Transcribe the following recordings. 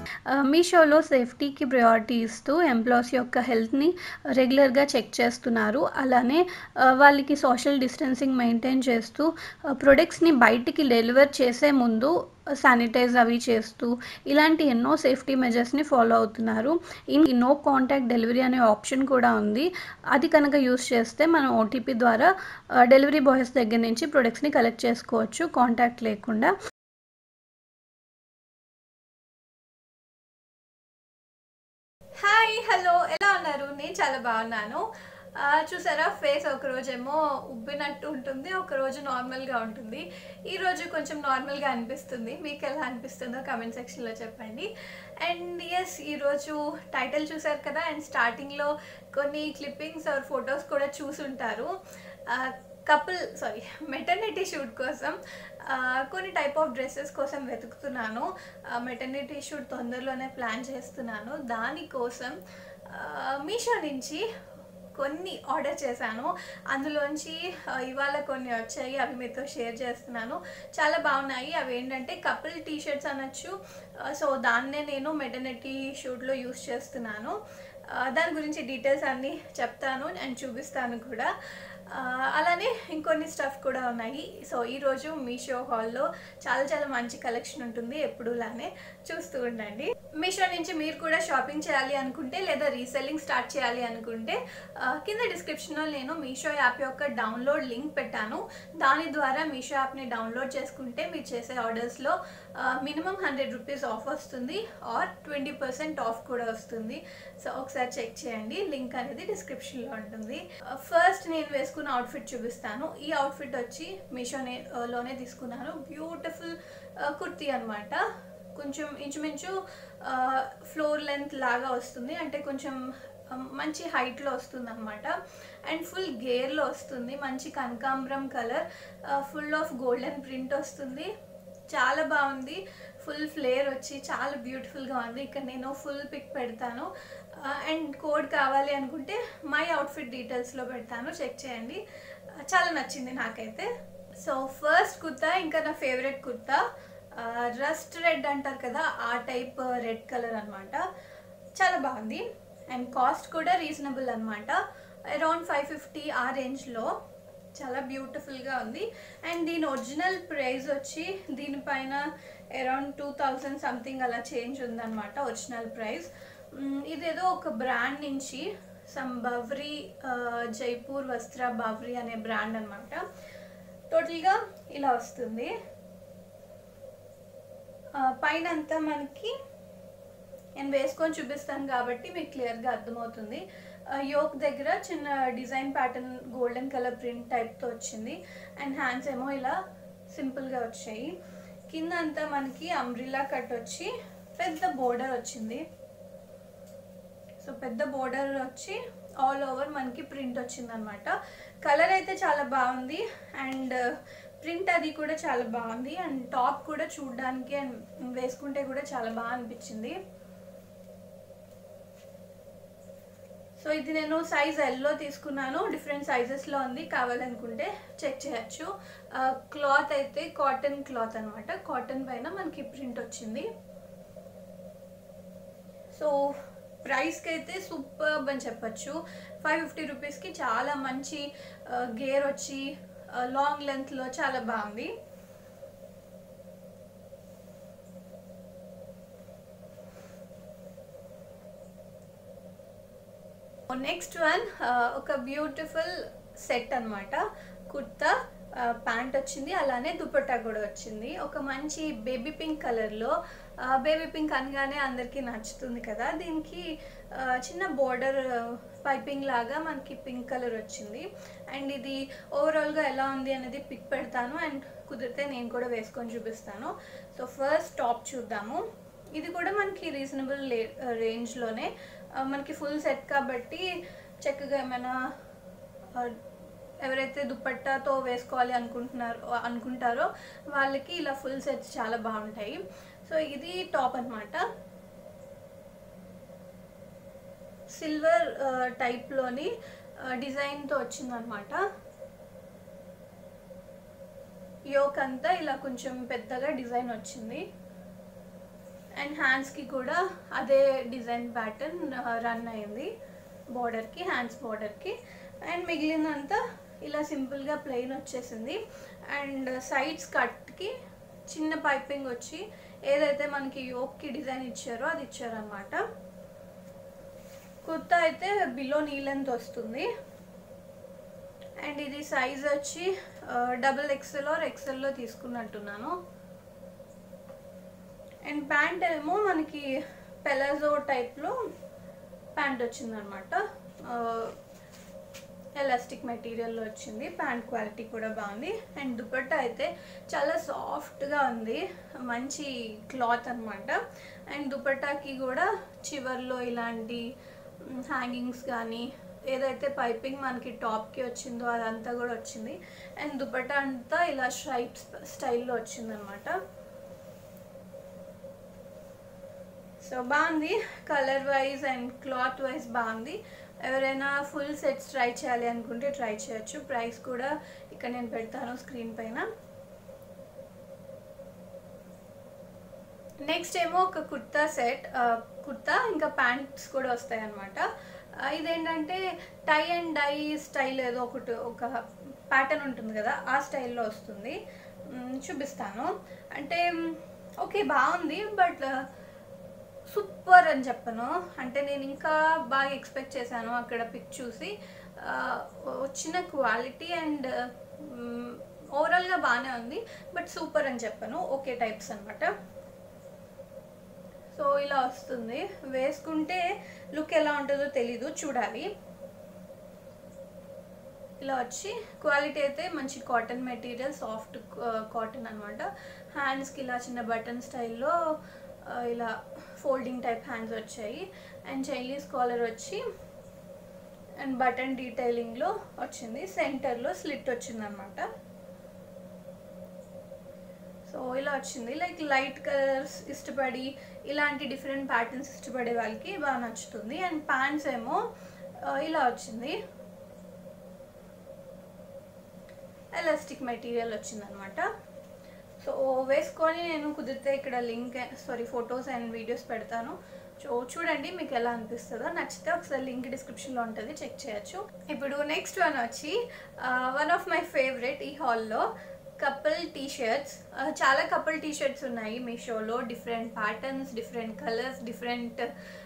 మీషోలో సేఫ్టీకి ప్రయారిటీ ఇస్తూ ఎంప్లాయీస్ యొక్క హెల్త్ని రెగ్యులర్గా చెక్ చేస్తున్నారు అలానే ఆ, వాళ్ళకి సోషల్ డిస్టెన్సింగ్ మెయింటైన్ చేస్తూ ప్రొడక్ట్స్ని బయటికి డెలివర్ చేసే ముందు శానిటైజ్ అవి చేస్తూ ఇలాంటి ఎన్నో సేఫ్టీ మెజర్స్ని ఫాలో అవుతున్నారు ఇన్ నో కాంటాక్ట్ డెలివరీ అనే ఆప్షన్ కూడా ఉంది అది కనుక యూస్ చేస్తే మనం ఓటీపీ ద్వారా డెలివరీ బాయ్స్ దగ్గర నుంచి ప్రొడక్ట్స్ని కలెక్ట్ చేసుకోవచ్చు కాంటాక్ట్ లేకుండా హాయ్ హలో ఎలా ఉన్నారు నేను చాలా బాగున్నాను ఆ, చూసారా ఫేస్ ఒక రోజేమో ఉబ్బినట్టు ఉంటుంది ఒక రోజు నార్మల్గా ఉంటుంది ఈ రోజు కొంచెం నార్మల్గా అనిపిస్తుంది మీకు ఎలా అనిపిస్తుందో కమెంట్ సెక్షన్లో చెప్పండి అండ్ ఎస్ ఈరోజు టైటిల్ చూసారు కదా అండ్ స్టార్టింగ్లో కొన్ని క్లిప్పింగ్స్ ఆర్ ఫొటోస్ కూడా చూసుంటారు కపుల్ సారీ మెటర్నిటీ షూట్ కోసం ఆ, కొన్ని టైప్ ఆఫ్ డ్రెస్సెస్ కోసం వెతుకుతున్నాను మెటర్నిటీ షూట్ తొందరలోనే ప్లాన్ చేస్తున్నాను దానికోసం ఆ, మీషో నుంచి కొన్ని ఆర్డర్ చేశాను అందులోంచి ఆ, ఇవాళ కొన్ని వచ్చాయి అవి మీతో షేర్ చేస్తున్నాను చాలా బాగున్నాయి అవి ఏంటంటే కపుల్ టీ షర్ట్స్ అనొచ్చు ఆ, సో దాన్నే నేను మెటర్నిటీ షూట్లో యూస్ చేస్తున్నాను ఆ, దాని గురించి డీటెయిల్స్ అన్నీ చెప్తాను అండ్ చూపిస్తాను కూడా ఆ, అలానే ఇంకొన్ని స్టఫ్ కూడా ఉన్నాయి సో ఈరోజు మీషో హాల్లో చాలా చాలా మంచి కలెక్షన్ ఉంటుంది ఎప్పుడులానే చూస్తూ ఉండండి మీషో నుంచి మీరు కూడా షాపింగ్ చేయాలి అనుకుంటే లేదా రీసెల్లింగ్ స్టార్ట్ చేయాలి అనుకుంటే ఆ, కింద డిస్క్రిప్షన్లో నేను మీషో యాప్ యొక్క డౌన్లోడ్ లింక్ పెట్టాను దాని ద్వారా మీషో యాప్ని డౌన్లోడ్ చేసుకుంటే మీరు చేసే ఆర్డర్స్లో మినిమం హండ్రెడ్ రూపీస్ ఆఫ్ వస్తుంది ఆర్ ట్వంటీ పర్సెంట్ ఆఫ్ కూడా వస్తుంది సో ఒకసారి చెక్ చేయండి లింక్ అనేది డిస్క్రిప్షన్లో ఉంటుంది ఫస్ట్ నేను వేసుకున్న అవుట్ఫిట్ చూపిస్తాను ఈ అవుట్ఫిట్ వచ్చి మీషోనే ఆ, లోనే తీసుకున్నాను బ్యూటిఫుల్ కుర్తీ అనమాట కొంచెం ఇంచుమించు ఫ్లోర్ లెంత్ లాగా వస్తుంది అంటే కొంచెం ఆ, మంచి హైట్లో వస్తుంది అనమాట అండ్ ఫుల్ గేర్లో వస్తుంది మంచి కనకాంబరం colour full of golden print వస్తుంది చాలా బాగుంది ఫుల్ ఫ్లేర్ వచ్చి చాలా బ్యూటిఫుల్గా ఉంది ఇక్కడ నేను ఫుల్ పిక్ పెడతాను అండ్ కోడ్ కావాలి అనుకుంటే మై అవుట్ఫిట్ డీటెయిల్స్లో పెడతాను చెక్ చేయండి ఆ, చాలా నచ్చింది నాకైతే సో ఫస్ట్ కుర్తా ఇంకా నా ఫేవరెట్ కుర్తా రస్ట్ రెడ్ అంటారు కదా ఆ టైప్ రెడ్ కలర్ అన్నమాట చాలా బాగుంది అండ్ కాస్ట్ కూడా రీజనబుల్ అనమాట అరౌండ్ ఫైవ్ ఫిఫ్టీ ఆ రేంజ్లో చాలా బ్యూటిఫుల్గా ఉంది అండ్ దీని ఒరిజినల్ ప్రైస్ వచ్చి దీనిపైన అరౌండ్ టూ థౌజండ్ సంథింగ్ అలా చేంజ్ ఉందన్నమాట ఒరిజినల్ ప్రైస్ ఇదేదో ఒక బ్రాండ్ నుంచి సమ్ బవ్రీ ఆ, జైపూర్ వస్త్ర బవ్రీ అనే బ్రాండ్ అనమాట టోటల్గా ఇలా వస్తుంది ఆ, పైన అంతా మనకి నేను వేసుకొని చూపిస్తాను కాబట్టి మీకు క్లియర్గా అర్థమవుతుంది యోక్ దగ్గర చిన్న design pattern golden colour print టైప్తో వచ్చింది అండ్ హ్యాండ్స్ ఏమో ఇలా సింపుల్గా వచ్చాయి కింద అంతా మనకి అంబ్రిలా కట్ వచ్చి పెద్ద బోర్డర్ వచ్చింది సో పెద్ద బోర్డర్ వచ్చి ఆల్ ఓవర్ మనకి ప్రింట్ వచ్చింది అనమాట కలర్ అయితే చాలా బాగుంది అండ్ ప్రింట్ అది కూడా చాలా బాగుంది అండ్ టాప్ కూడా చూడడానికి అండ్ వేసుకుంటే కూడా చాలా బాగా అనిపించింది సో ఇది నేను సైజ్ ఎల్లో తీసుకున్నాను డిఫరెంట్ సైజెస్లో ఉంది కావాలనుకుంటే చెక్ చేయొచ్చు క్లాత్ అయితే కాటన్ క్లాత్ అనమాట కాటన్ పైన మనకి ప్రింట్ వచ్చింది సో ప్రైస్కి అయితే సూపర్ అని చెప్పచ్చు ఫైవ్ ఫిఫ్టీ రూపీస్కి చాలా మంచి గేర్ వచ్చి లాంగ్ లెంత్లో చాలా బాగుంది నెక్స్ట్ వన్ ఒక బ్యూటిఫుల్ సెట్ అన్నమాట కుర్తా ప్యాంట్ వచ్చింది అలానే దుపట్టా కూడా వచ్చింది ఒక మంచి బేబీ పింక్ కలర్లో బేబీ పింక్ అనగానే అందరికీ నచ్చుతుంది కదా దీనికి ఆ, చిన్న బోర్డర్ పైపింగ్ లాగా మనకి పింక్ కలర్ వచ్చింది అండ్ ఇది ఓవరాల్గా ఎలా ఉంది అనేది పిక్ పెడతాను అండ్ కుదిరితే నేను కూడా వేసుకొని చూపిస్తాను సో ఫస్ట్ టాప్ చూద్దాము ఇది కూడా మనకి రీజనబుల్ రేంజ్లోనే మనకి ఫుల్ సెట్ కాబట్టి చక్కగా ఏమైనా ఆ, ఎవరైతే దుపట్టాతో వేసుకోవాలి అనుకుంటున్నారో అనుకుంటారో వాళ్ళకి ఇలా ఫుల్ సెట్స్ చాలా బాగుంటాయి సో ఇది టాప్ అన్నమాట సిల్వర్ టైప్లోని డిజైన్తో వచ్చిందనమాట యోక్ అంతా ఇలా కొంచెం పెద్దగా డిజైన్ వచ్చింది అండ్ హ్యాండ్స్కి కూడా అదే డిజైన్ ప్యాటర్న్ రన్ అయింది బార్డర్కి హ్యాండ్స్ బార్డర్కి అండ్ మిగిలినంతా ఇలా సింపుల్గా ప్లెయిన్ వచ్చేసింది అండ్ సైడ్స్ కట్కి చిన్న పైపింగ్ వచ్చి ఏదైతే మనకి యోక్కి డిజైన్ ఇచ్చారో అది ఇచ్చారనమాట కుర్తా అయితే బిలో నీ లెంత్ వస్తుంది అండ్ ఇది సైజ్ వచ్చి డబుల్ ఎక్సెల్ ఆర్ ఎక్సెల్లో తీసుకున్నట్టున్నాను అండ్ ప్యాంట్ ఏమో మనకి పెలాజో టైప్లో ప్యాంట్ వచ్చిందనమాట ఎలాస్టిక్ మెటీరియల్లో వచ్చింది ప్యాంట్ క్వాలిటీ కూడా బాగుంది అండ్ దుపట్టా అయితే చాలా సాఫ్ట్గా ఉంది మంచి క్లాత్ అనమాట అండ్ దుపట్టాకి కూడా చివర్లో ఇలాంటి హ్యాంగింగ్స్ కానీ ఏదైతే పైపింగ్ మనకి టాప్కి వచ్చిందో అదంతా కూడా వచ్చింది అండ్ దుపట్టా అంతా ఇలా స్ట్రైప్ స్టైల్లో వచ్చిందనమాట సో బాగుంది colour wise and cloth wise బాగుంది ఎవరైనా ఫుల్ సెట్స్ ట్రై చేయాలి అనుకుంటే ట్రై చేయొచ్చు ప్రైస్ కూడా ఇక్కడ నేను పెడతాను స్క్రీన్ పైన నెక్స్ట్ ఏమో ఒక కుర్తా సెట్ కుర్తా ఇంకా ప్యాంట్స్ కూడా వస్తాయి అనమాట ఇదేంటంటే టై అండ్ డై స్టైల్ ఏదో ఒకటి ఒక ప్యాటర్న్ ఉంటుంది కదా ఆ స్టైల్లో వస్తుంది మ్, చూపిస్తాను అంటే ఓకే బాగుంది బట్ సూపర్ అని చెప్పను అంటే నేను ఇంకా బాగా ఎక్స్పెక్ట్ చేశాను అక్కడ పిక్ చూసి ఆ, వచ్చిన క్వాలిటీ అండ్ ఓవరాల్గా బాగానే ఉంది బట్ సూపర్ అని చెప్పను ఓకే టైప్స్ అనమాట సో ఇలా వస్తుంది వేసుకుంటే లుక్ ఎలా ఉంటుందో తెలీదు చూడాలి ఇలా వచ్చి క్వాలిటీ అయితే మంచి కాటన్ మెటీరియల్ సాఫ్ట్ కాటన్ అనమాట హ్యాండ్స్కి ఇలా చిన్న బటన్ స్టైల్లో ఇలా ఫోల్డింగ్ టైప్ హ్యాండ్స్ వచ్చాయి అండ్ చైనీస్ కాలర్ వచ్చి అండ్ బటన్ డీటెయిలింగ్లో వచ్చింది సెంటర్లో స్లిట్ వచ్చింది అనమాట సో ఇలా వచ్చింది లైక్ లైట్ కలర్స్ ఇష్టపడి ఇలాంటి డిఫరెంట్ ప్యాటర్న్స్ ఇష్టపడే వాళ్ళకి బాగా నచ్చుతుంది అండ్ ప్యాంట్స్ ఏమో ఆ, ఇలా వచ్చింది ఎలాస్టిక్ మెటీరియల్ వచ్చిందనమాట సో వేసుకొని నేను కుదిరితే ఇక్కడ link sorry photos and videos పెడతాను సో చూడండి మీకు ఎలా అనిపిస్తుందో నచ్చితే ఒకసారి లింక్ డిస్క్రిప్షన్లో ఉంటుంది చెక్ చేయొచ్చు ఇప్పుడు నెక్స్ట్ వన్ వచ్చి వన్ ఆఫ్ మై ఫేవరెట్ ఈ హాల్లో కపుల్ టీ షర్ట్స్ చాలా కపుల్ టీ షర్ట్స్ ఉన్నాయి మీషోలో different patterns different colours different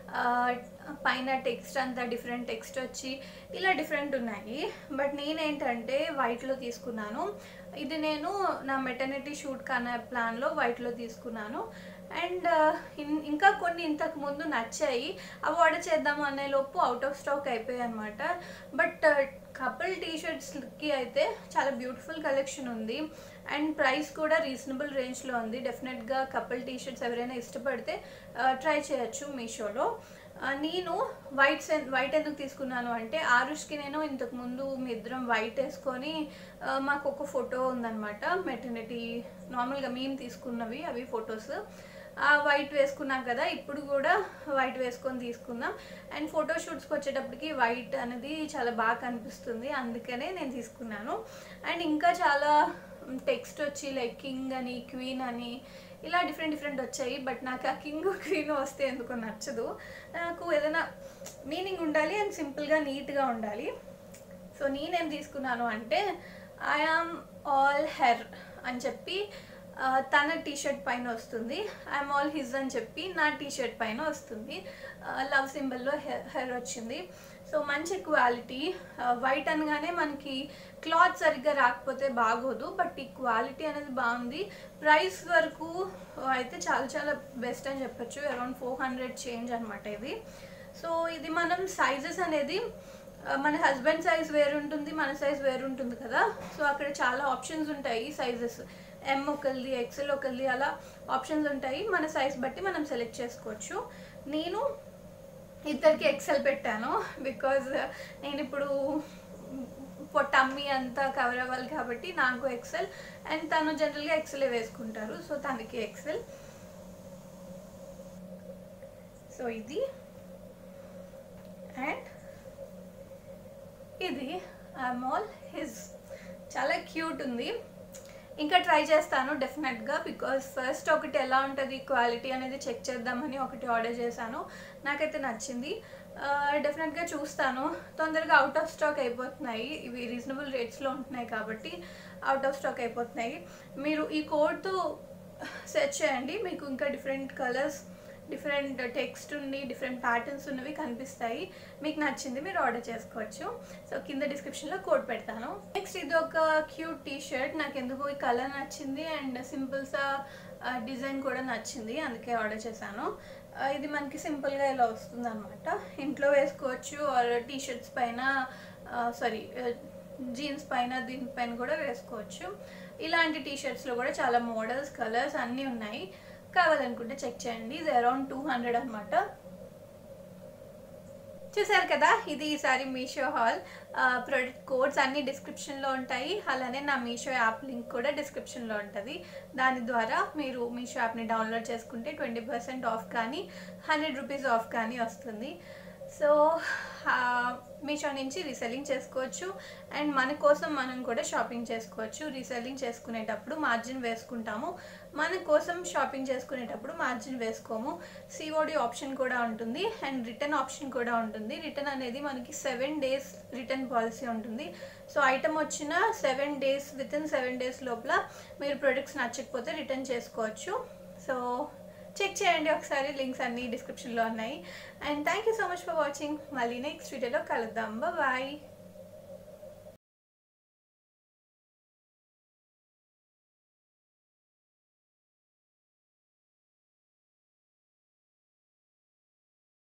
పైన టెక్స్ట్ అంతా డిఫరెంట్ టెక్స్ట్ వచ్చి ఇలా డిఫరెంట్ ఉన్నాయి బట్ నేనేంటంటే వైట్లో తీసుకున్నాను ఇది నేను నా మెటర్నిటీ షూట్ కాన ప్లాన్లో వైట్లో తీసుకున్నాను అండ్ ఇంకా కొన్ని ఇంతకు ముందు నచ్చాయి అవి ఆర్డర్ చేద్దాం అనే లోపు అవుట్ ఆఫ్ స్టాక్ అయిపోయాయి అనమాట బట్ కపుల్ టీ షర్ట్స్కి అయితే చాలా బ్యూటిఫుల్ కలెక్షన్ ఉంది అండ్ ప్రైస్ కూడా రీజనబుల్ రేంజ్లో ఉంది డెఫినెట్గా కపుల్ టీ షర్ట్స్ ఎవరైనా ఇష్టపడితే ట్రై చేయొచ్చు మీషోలో ఆ, నేను వైట్ సెన్ వైట్ ఎందుకు తీసుకున్నాను అంటే ఆరుష్కి నేను ఇంతకు ముందు మీ ఇద్దరం వైట్ వేసుకొని ఆ, మాకు ఒక ఫోటో ఉందన్నమాట మెటర్నిటీ నార్మల్గా మేము తీసుకున్నవి అవి ఫొటోస్ ఆ వైట్ వేసుకున్నాం కదా ఇప్పుడు కూడా వైట్ వేసుకొని తీసుకుందాం అండ్ ఫోటో షూట్స్కి వచ్చేటప్పటికి వైట్ అనేది చాలా బాగా కనిపిస్తుంది అందుకనే నేను తీసుకున్నాను అండ్ ఇంకా చాలా టెక్స్ట్ వచ్చి లైక్ కింగ్ అని క్వీన్ అని ఇలా డిఫరెంట్ డిఫరెంట్ వచ్చాయి బట్ నాకు ఆ కింగ్ క్వీన్ వస్తే ఎందుకో నచ్చదు నాకు ఏదైనా మీనింగ్ ఉండాలి అండ్ సింపుల్గా నీట్గా ఉండాలి సో నేనేం తీసుకున్నాను అంటే ఐ ఆమ్ ఆల్ హెర్ అని చెప్పి ఆ, తన టీ షర్ట్ పైన వస్తుంది ఐఎమ్ ఆల్ హిజ్ అని చెప్పి నా టీ షర్ట్ పైన వస్తుంది లవ్ సింబల్లో హెర్ హెర్ వచ్చింది సో మంచి క్వాలిటీ వైట్ అనగానే మనకి క్లాత్ సరిగ్గా రాకపోతే బాగోదు బట్ ఈ క్వాలిటీ అనేది బాగుంది ప్రైస్ వరకు అయితే చాలా చాలా బెస్ట్ అని చెప్పొచ్చు అరౌండ్ ఫోర్ హండ్రెడ్ చేంజ్ అనమాట ఇది సో ఇది మనం సైజెస్ అనేది ఆ, మన హస్బెండ్ సైజ్ వేరు ఉంటుంది మన సైజ్ వేరు ఉంటుంది కదా సో అక్కడ చాలా ఆప్షన్స్ ఉంటాయి సైజెస్ ఎం ఒకరిది ఎక్సెల్ ఒకరిది అలా ఆప్షన్స్ ఉంటాయి మన సైజ్ బట్టి మనం సెలెక్ట్ చేసుకోవచ్చు నేను ఇద్దరికి ఎక్సెల్ పెట్టాను బికాజ్ నేను ఇప్పుడు టమ్మీ అంతా కవర్ అవ్వాలి కాబట్టి నాకు ఎక్సెల్ అండ్ తను జనరల్గా ఎక్సెల్ వేసుకుంటారు సో తనకి ఎక్సెల్ సో ఇది అండ్ ఇది ఐఎమ్ ఆల్ హిజ్ చాలా క్యూట్ ఉంది ఇంకా ట్రై చేస్తాను డెఫినెట్గా బికాస్ ఫస్ట్ ఒకటి ఎలా ఉంటుంది క్వాలిటీ అనేది చెక్ చేద్దామని ఒకటి ఆర్డర్ చేశాను నాకైతే నచ్చింది డెఫినెట్గా చూస్తాను తొందరగా అవుట్ ఆఫ్ స్టాక్ అయిపోతున్నాయి ఇవి రీజనబుల్ రేట్స్లో ఉంటున్నాయి కాబట్టి అవుట్ ఆఫ్ స్టాక్ అయిపోతున్నాయి మీరు ఈ కోడ్తో సెర్చ్ చేయండి మీకు ఇంకా డిఫరెంట్ కలర్స్ డిఫరెంట్ టెక్స్ట్ ఉండి డిఫరెంట్ ప్యాటర్న్స్ ఉన్నవి కనిపిస్తాయి మీకు నచ్చింది మీరు ఆర్డర్ చేసుకోవచ్చు సో కింద డిస్క్రిప్షన్లో కోడ్ పెడతాను నెక్స్ట్ ఇది ఒక క్యూట్ టీ షర్ట్ నాకు ఎందుకు ఈ కలర్ నచ్చింది అండ్ సింపుల్సా డిజైన్ కూడా నచ్చింది అందుకే ఆర్డర్ చేశాను ఆ, ఇది మనకి సింపుల్గా ఇలా వస్తుంది అనమాట ఇంట్లో వేసుకోవచ్చు ఆర్ టీ షర్ట్స్ పైన సారీ జీన్స్ పైన దీనిపైన కూడా వేసుకోవచ్చు ఇలాంటి టీ షర్ట్స్లో కూడా చాలా మోడల్స్ కలర్స్ అన్నీ ఉన్నాయి కావాలనుకుంటే చెక్ చేయండి ఇది అరౌండ్ టూ హండ్రెడ్ అనమాట చూసారు కదా ఇది ఈసారి మీషో హాల్ ప్రొడక్ట్ కోడ్స్ అన్ని డిస్క్రిప్షన్లో ఉంటాయి అలానే నా మీషో యాప్ లింక్ కూడా డిస్క్రిప్షన్లో ఉంటుంది దాని ద్వారా మీరు మీషో యాప్ని డౌన్లోడ్ చేసుకుంటే ట్వంటీ పర్సెంట్ ఆఫ్ కానీ హండ్రెడ్ రూపీస్ ఆఫ్ కానీ వస్తుంది సో మీషో నుంచి రీసెల్లింగ్ చేసుకోవచ్చు అండ్ మన కోసం మనం కూడా షాపింగ్ చేసుకోవచ్చు రీసెల్లింగ్ చేసుకునేటప్పుడు మార్జిన్ వేసుకుంటాము మన కోసం షాపింగ్ చేసుకునేటప్పుడు మార్జిన్ వేసుకోము సిఓడి ఆప్షన్ కూడా ఉంటుంది అండ్ రిటర్న్ ఆప్షన్ కూడా ఉంటుంది రిటర్న్ అనేది మనకి సెవెన్ డేస్ రిటర్న్ పాలసీ ఉంటుంది సో ఐటమ్ వచ్చిన seven days within seven days లోపల మీరు ప్రొడక్ట్స్ నచ్చకపోతే రిటర్న్ చేసుకోవచ్చు సో చెక్ చేయండి ఒకసారి లింక్స్ అన్ని డిస్క్రిప్షన్లో ఉన్నాయి and thank you so much for watching మళ్ళీ నెక్స్ట్ వీడియోలో కలుద్దాం బాయ్